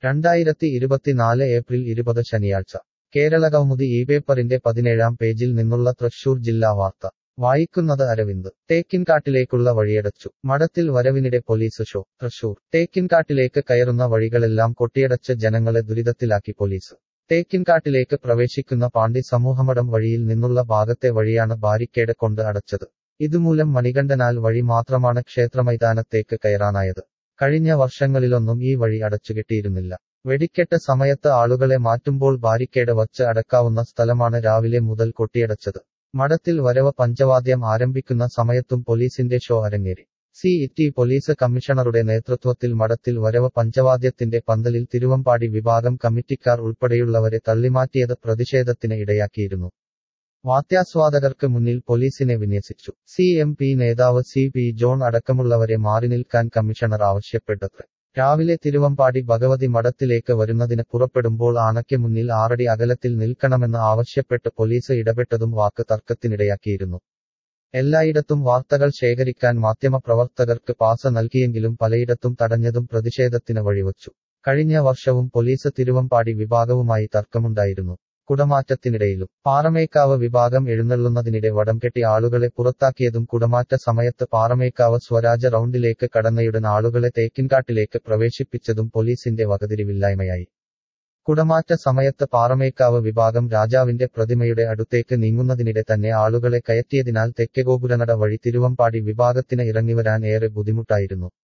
രണ്ടായിരത്തി ഇരുപത്തിനാല് ഏപ്രിൽ ഇരുപത് ശനിയാഴ്ച കേരളകൗമുദി ഈ പേപ്പറിന്റെ പതിനേഴാം പേജിൽ നിന്നുള്ള തൃശൂർ ജില്ലാ വാർത്ത വായിക്കുന്നത് അരവിന്ദ് തേക്കിൻകാട്ടിലേക്കുള്ള വഴിയടച്ചു മഠത്തിൽ വരവിനിടെ പോലീസ് ഷോ തൃശൂർ തേക്കിൻകാട്ടിലേക്ക് കയറുന്ന വഴികളെല്ലാം കൊട്ടിയടച്ച് ജനങ്ങളെ ദുരിതത്തിലാക്കി പോലീസ് തേക്കിൻകാട്ടിലേക്ക് പ്രവേശിക്കുന്ന പാണ്ഡി സമൂഹമഠം വഴിയിൽ നിന്നുള്ള ഭാഗത്തെ വഴിയാണ് ബാരിക്കേഡ് കൊണ്ട് അടച്ചത് ഇതുമൂലം മണികണ്ഠനാൽ വഴി മാത്രമാണ് ക്ഷേത്രമൈതാനത്തേക്ക് കയറാനായത് കഴിഞ്ഞ വർഷങ്ങളിലൊന്നും ഈ വഴി അടച്ചുകെട്ടിയിരുന്നില്ല വെടിക്കെട്ട് സമയത്ത് ആളുകളെ മാറ്റുമ്പോൾ ബാരിക്കേഡ് വച്ച് അടക്കാവുന്ന സ്ഥലമാണ് രാവിലെ മുതൽ കൊട്ടിയടച്ചത് മഠത്തിൽ വരവ് പഞ്ചവാദ്യം ആരംഭിക്കുന്ന സമയത്തും പോലീസിന്റെ ഷോ അരങ്ങേറി സി ഇറ്റി പോലീസ് കമ്മീഷണറുടെ നേതൃത്വത്തിൽ മഠത്തിൽ വരവ് പഞ്ചവാദ്യത്തിന്റെ പന്തലിൽ തിരുവമ്പാടി വിഭാഗം കമ്മിറ്റിക്കാർ ഉൾപ്പെടെയുള്ളവരെ തള്ളിമാറ്റിയത് പ്രതിഷേധത്തിന് ഇടയാക്കിയിരുന്നു വാദ്യാസ്വാദകർക്ക് മുന്നിൽ പോലീസിനെ വിന്യസിച്ചു സി എം പി നേതാവ് സി പി ജോൺ അടക്കമുള്ളവരെ മാറി നിൽക്കാൻ കമ്മീഷണർ ആവശ്യപ്പെട്ടത് രാവിലെ തിരുവമ്പാടി ഭഗവതി മഠത്തിലേക്ക് വരുന്നതിന് പുറപ്പെടുമ്പോൾ ആണയ്ക്ക് മുന്നിൽ ആറടി അകലത്തിൽ നിൽക്കണമെന്ന് ആവശ്യപ്പെട്ട് പോലീസ് ഇടപെട്ടതും വാക്ക് തർക്കത്തിനിടയാക്കിയിരുന്നു എല്ലായിടത്തും വാർത്തകൾ ശേഖരിക്കാൻ മാധ്യമപ്രവർത്തകർക്ക് പാസ നൽകിയെങ്കിലും പലയിടത്തും തടഞ്ഞതും പ്രതിഷേധത്തിന് വഴിവച്ചു കഴിഞ്ഞ വർഷവും പോലീസ് തിരുവമ്പാടി വിഭാഗവുമായി തർക്കമുണ്ടായിരുന്നു കുടമാറ്റത്തിനിടയിലും പാറമേക്കാവ് വിഭാഗം എഴുന്നള്ളുന്നതിനിടെ വടംകെട്ടി ആളുകളെ പുറത്താക്കിയതും കുടമാറ്റ സമയത്ത് പാറമേക്കാവ് സ്വരാജ റൗണ്ടിലേക്ക് കടന്നയുടൻ ആളുകളെ തേക്കിൻകാട്ടിലേക്ക് പ്രവേശിപ്പിച്ചതും പോലീസിന്റെ വകതിരിവില്ലായ്മയായി കുടമാറ്റ സമയത്ത് പാറമേക്കാവ് വിഭാഗം രാജാവിന്റെ പ്രതിമയുടെ അടുത്തേക്ക് നീങ്ങുന്നതിനിടെ തന്നെ ആളുകളെ കയറ്റിയതിനാൽ തെക്കേ ഗോപുരനട വഴി തിരുവമ്പാടി വിഭാഗത്തിന് ഇറങ്ങിവരാൻ ഏറെ ബുദ്ധിമുട്ടായിരുന്നു